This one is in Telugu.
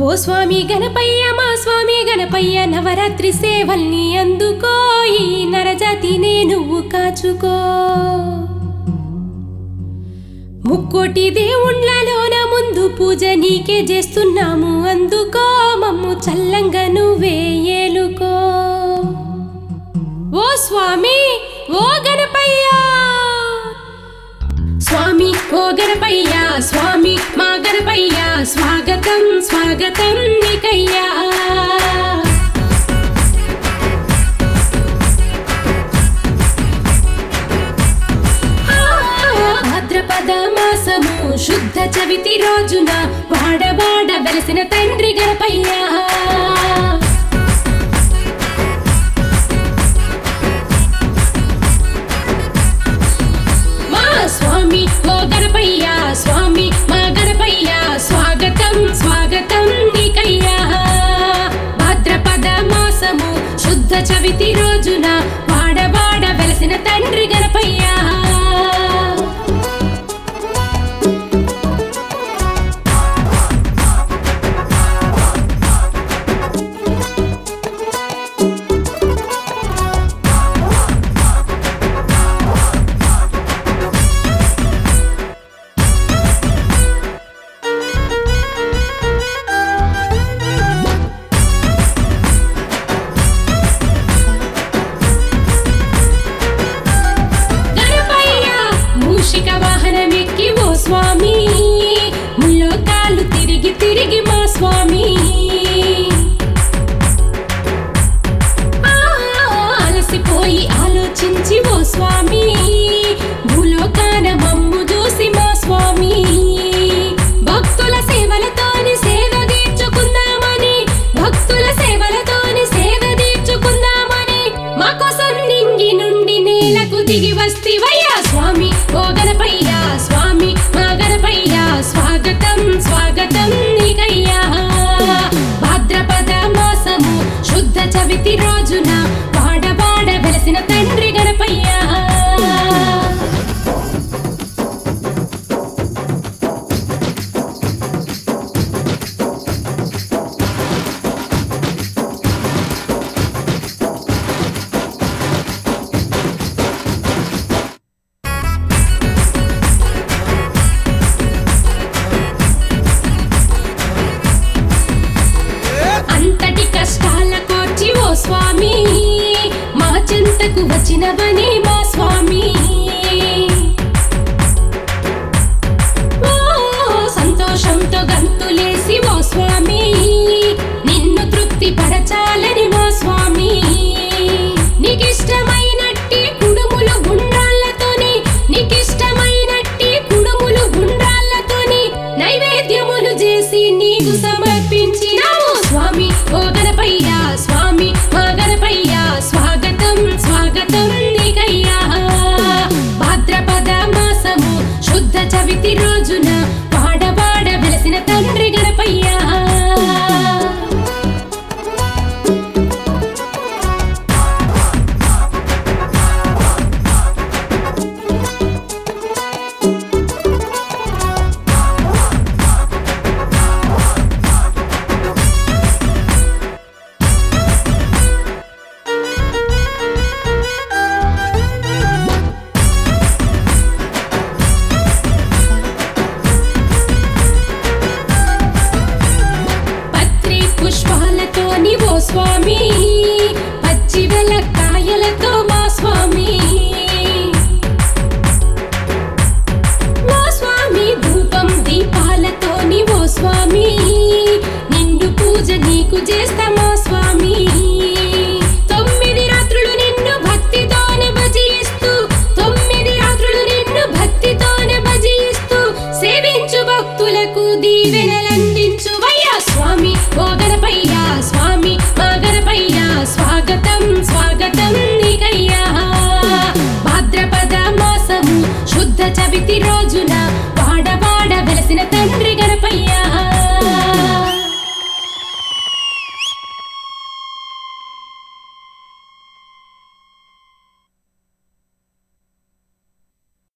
ఓ స్వామి గణపయ్య మా స్వామి గణపయ్య నవరాత్రి సేవల్ని అందుకో ఈ నరజాతినే నువ్వు కాచుకో ముక్కోటి దేవుళ్ళలోన ముందు పూజ నీకే చేస్తున్నాము అందుకో మమ్ము చల్లంగా నువ్వే ఏలుకో ఓ స్వామి ఓ గణపయ్యా స్వామి ఓ గణపయ్య స్వామి మా గణపయ్య స్వాగతం స్వాగతం నీకయ్యా భాద్రపద మాసము శుద్ధ చవితి రోజున వాడవాడ వెలసిన తండ్రి గణపయ్యా మా స్వామి ఓ గణపయ్య స్వామి మా గణపయ్య స్వాగతం స్వాగతం నీకయ్యా భాద్రపద మాసము శుద్ధ చవితి రోజున వాడవాడ వెలసిన తండ్రి గణపయ్యా గణపయ్య మూషిక వాహనమెక్కి ఓ స్వామి ముల్లోకాలు తిరిగి తిరిగి మా స్వామి ఆ, అలసిపోయి ఆలోచించి ఓ స్వామి భూలోకాన మమ్ము చూసి మా స్వామి భక్తుల సేవలతోని సేవ తీర్చుకుందామని భక్తుల సేవలతోని సేవ తీర్చుకుందామని మా కోసం నింగి నుండి నేలకు దిగి వస్తివయ్యా స్వామి ఓ గణపయ్య స్వామి మా గణపయ్య స్వాగతం స్వాగతం నీకయ్యా భాద్రపద మాసము శుద్ధ చవితి రోజున వాడవాడ వెలసిన తండ్రి గణపయ్యా అంతటి కష్టాల కోర్చి ఓ స్వామి మా చింతకు వచ్చినవని మా స్వామి ఓ సంతోషంతో గంతులేసి ఓ స్వామి నిన్ను తృప్తి పరచాలని మా స్వామి నీకిష్టమైనట్టి కుడుములు గుండ్రాళ్ళతోని నీకిష్టమైనట్టి కుడుములు గుండ్రాళ్ళతోని నైవేద్యములు చేసి నీకు సమర్పించినాము స్వామి ఓ గణపయ్య స్వామి మా గణపయ్య స్వాగతం స్వాగతం నీకయ్యా భాద్రపద మాసము శుద్ధ చవితి రోజున వాడవాడ వెలసిన తండ్రి గణపయ్యా పత్రి పుష్పాలతోని ఓ స్వామి పచ్చి కాయలతో మా స్వామి ఓ స్వామి ధూపం దీపాలతోని ఓ స్వామి నిండు పూజ నీకు చేస్తా మా స్వామి తొమ్మిది రాత్రులు నిన్ను భక్తితోనే భజిస్తూ తొమ్మిది రాత్రులు నిన్ను భక్తితోనే భజిస్తూ సేవించు భక్తులకు దీవెనలందించు వయ్యా స్వామి ఓ గణపయ్య స్వామి మా గణపయ్య స్వాగతం స్వాగతం నీకయ్యా భాద్రపద మాసము శుద్ధ చవితి రోజున వాడవాడ వెలసిన తండ్రి గణపయ్యా